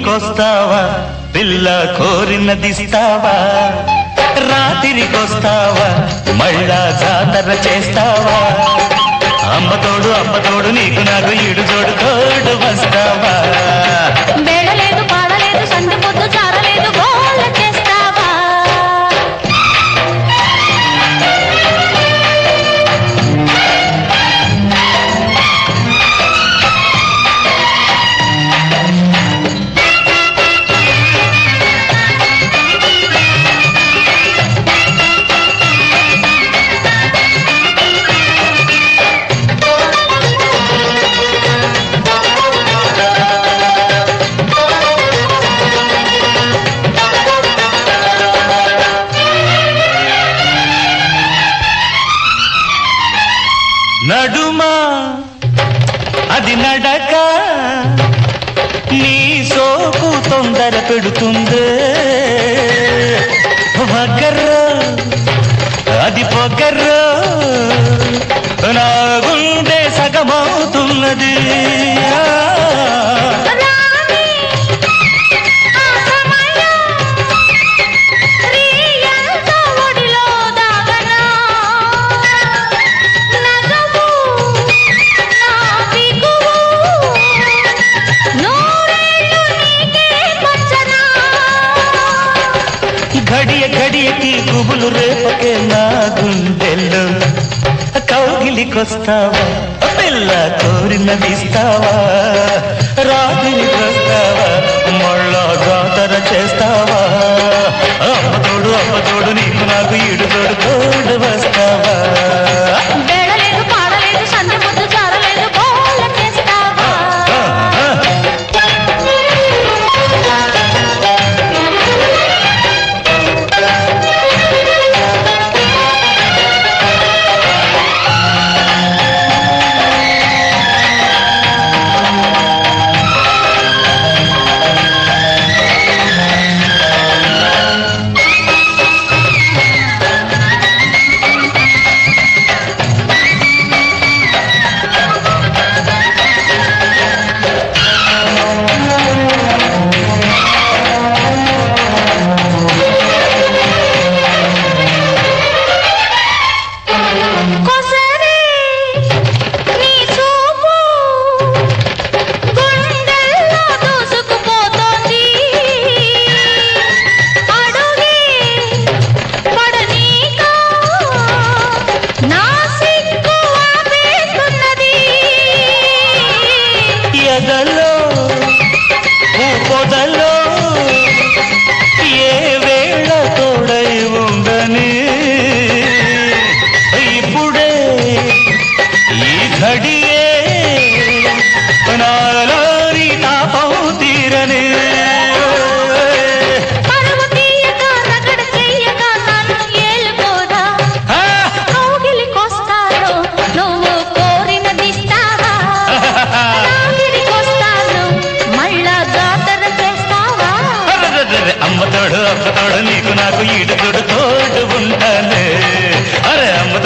కౌగిలికొస్తావా పిల్ల కోరినదిస్తావా రాత్రికొస్తావా మళ్ళా జాతర చేస్తావా అమ్మతోడు అమ్మతోడు నీకు నాకు ఈడు జోడు తోడు వస్తావా బేడలేదు పాడలేదు సంధి పొద్దు చారలేదు గోల చేస్తావా నడుమా అది నడక నీ సోకు తొందర పెడుతుంది వగర్ర అది పొగర్ర నా గుండె సగమవుతున్నది రాణి ఆ సమయం శ్రీయంతో ఒడిలో దాగనా నగవు నా బిగువు నూరేళ్ళు నీకే పంచనా గడియ గడియకి గుబులు రేపకే నా గుండెల్లో కౌగిలికొస్తావా పిల్ల కోరినదిస్తావా రాత్రికొస్తావా మళ్ళా జాతర చేస్తావా అమ్మతోడు అమ్మతోడు నీకు నాకు ఈడు తోడు తోడు వస్తావా బేడలేదు పాడలేదు సంధి పొద్దు చారలేదు గోల చేస్తావా కొసరే నీ చూపు గుండెల్లో దూసుకుపోతోంది అడుగే పడనీక నా సిగ్గు ఆపేస్తున్నది ఎదలో ఊ పొదలో ఏ వేళ తోడై ఉండని ఇప్పుడే ఈ ఘడియే నాలోని తాపం తీరని పరువు తీయక రగడ చెయ్యక నన్ను ఏలుకోదా ఆ! కౌగిలికొస్తాను నువ్వు కోరినదిస్తావా నాగిరికొస్తాను మళ్ళా జాతర చేస్తావా అరెరెరెరె, అమ్మ తోడు అమ్మ తోడు నీకు నాకు ఈడు తోడు తోడు ఉంటాను అరే అమ్మ